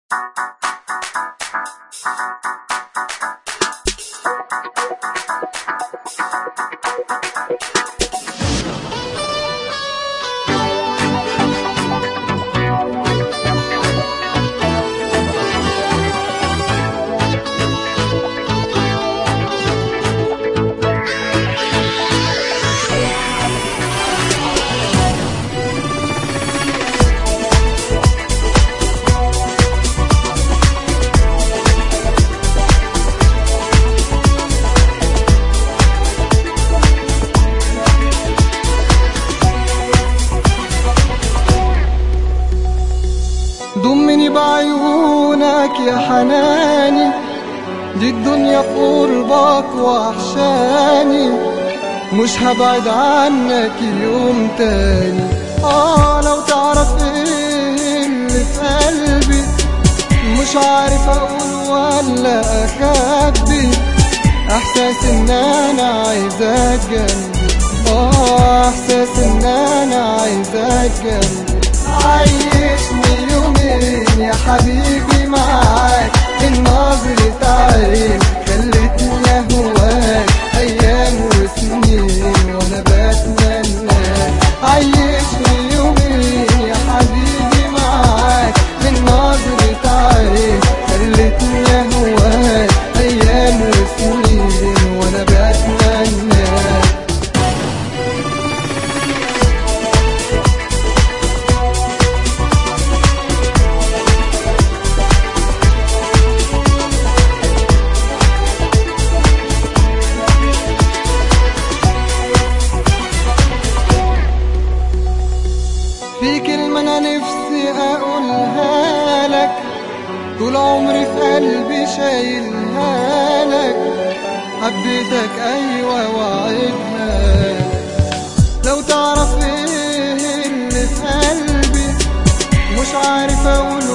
ضمني بعيونك يا حناني دي الدنيا في قربك وحشاني مش هبعد عنك يوم تاني اه لو تعرف ايه اللي في قلبي مش عارف اقول ولا اخبي احساس ان انا عايزك جنبي اه احساس ان انا عايزك جنبي عيشني يومين يا حبيبي معاك النظرة عين خلتني اهواك ايام وسنين وانا بتمناك عيشني يومين يا حبيبي معاك من نظرة عين خلتني اهواك ايام وسنين وانا بتمناك في كلمة أنا نفسي أقولها لك طول عمري في قلبي شايلها لك حبيتك أيوة وعدها لو تعرف إيه اللي في قلبي مش عارف أقول